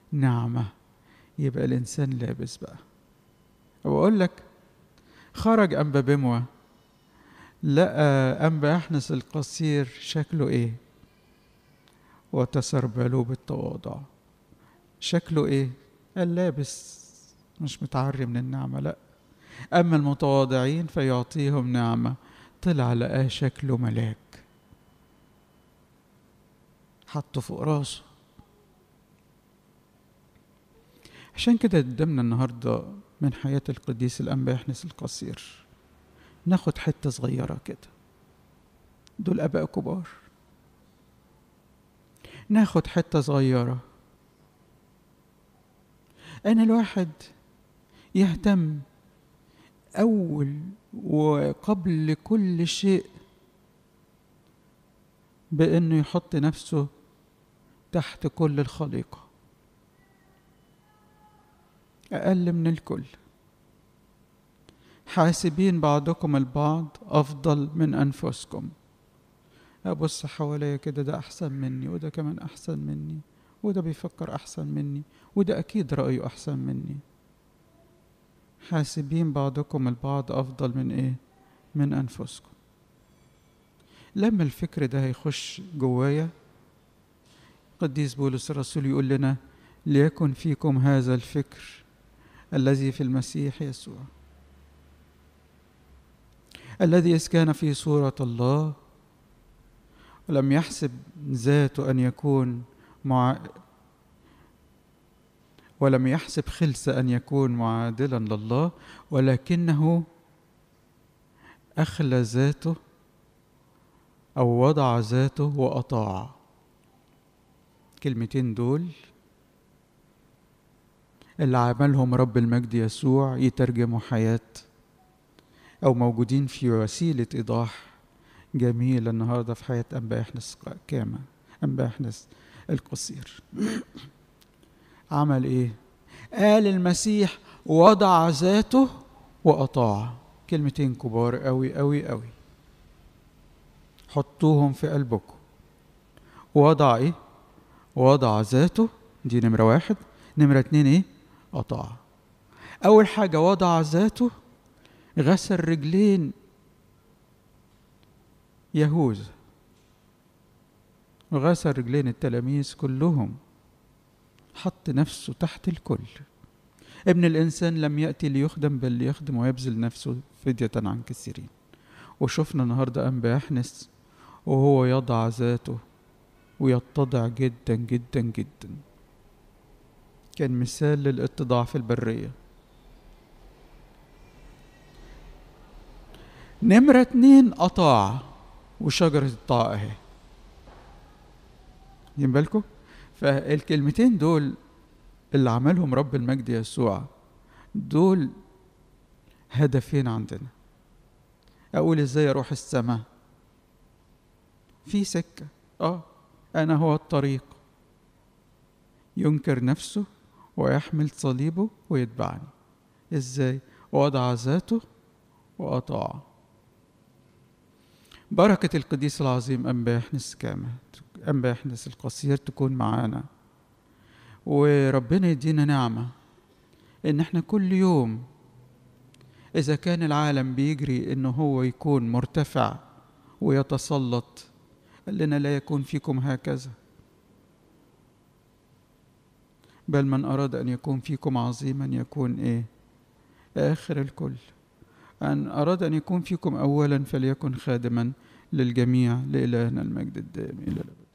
نعمة يبقى الإنسان لابس بقى وأقول لك خرج أنبا بموة لقى أنبا أحنس القصير شكله إيه وتسربلوا بالتواضع شكله إيه قال لابس مش متعري من النعمة لأ أما المتواضعين فيعطيهم نعمة طلع لقاه شكله ملاك حطه فوق راسه عشان كده قدامنا النهاردة من حياة القديس الأنبا يحنس القصير ناخد حتة صغيرة كده دول آباء كبار ناخد حتة صغيرة أنا الواحد يهتم أول وقبل كل شيء بأنه يحط نفسه تحت كل الخليقة أقل من الكل حاسبين بعضكم البعض أفضل من أنفسكم أبص حواليا كده ده أحسن مني وده كمان أحسن مني وده بيفكر أحسن مني وده أكيد رأيه أحسن مني حاسبين بعضكم البعض أفضل من إيه؟ من أنفسكم لما الفكر ده هيخش جوايا قديس بولس الرسول يقول لنا ليكن فيكم هذا الفكر الذي في المسيح يسوع الذي إذ كان في صورة الله ولم يحسب ذاته أن يكون مع ولم يحسب خلس أن يكون معادلا لله ولكنه أخلى ذاته أو وضع ذاته وأطاع كلمتين دول اللي عملهم رب المجد يسوع يترجموا حياة أو موجودين في وسيلة إيضاح جميلة النهاردة في حياة أنبا إحنس كامة أنبا إحنس القصير عمل إيه؟ قال المسيح وضع ذاته وأطاع كلمتين كبار أوي أوي أوي حطوهم في قلبكم وضع إيه؟ وضع ذاته دي نمرة واحد نمرة اتنين إيه؟ أطاع أول حاجة وضع ذاته غسل رجلين يهوذا وغسل رجلين التلاميذ كلهم حط نفسه تحت الكل ابن الإنسان لم يأتي ليخدم بل ليخدم ويبذل نفسه فدية عن كثيرين وشفنا النهاردة أنبا يحنس وهو يضع ذاته ويتضع جدا جدا جدا كان مثال للاتضاع في البرية نمرة اتنين أطاع وشجرة الطاعة اهي واخدين بالكم فالكلمتين دول اللي عملهم رب المجد يسوع دول هدفين عندنا اقول ازاي اروح السماء في سكه اه انا هو الطريق ينكر نفسه ويحمل صليبه ويتبعني ازاي وضع ذاته واطاع بركة القديس العظيم أنبا يحنس كامل أنبا يحنس القصير تكون معانا وربنا يدينا نعمة إن احنا كل يوم إذا كان العالم بيجري إنه هو يكون مرتفع ويتسلط قال لنا لا يكون فيكم هكذا بل من أراد أن يكون فيكم عظيما يكون إيه آخر الكل أن أراد أن يكون فيكم أولا فليكن خادما للجميع لإلهنا المجد الدائم إلى الأبد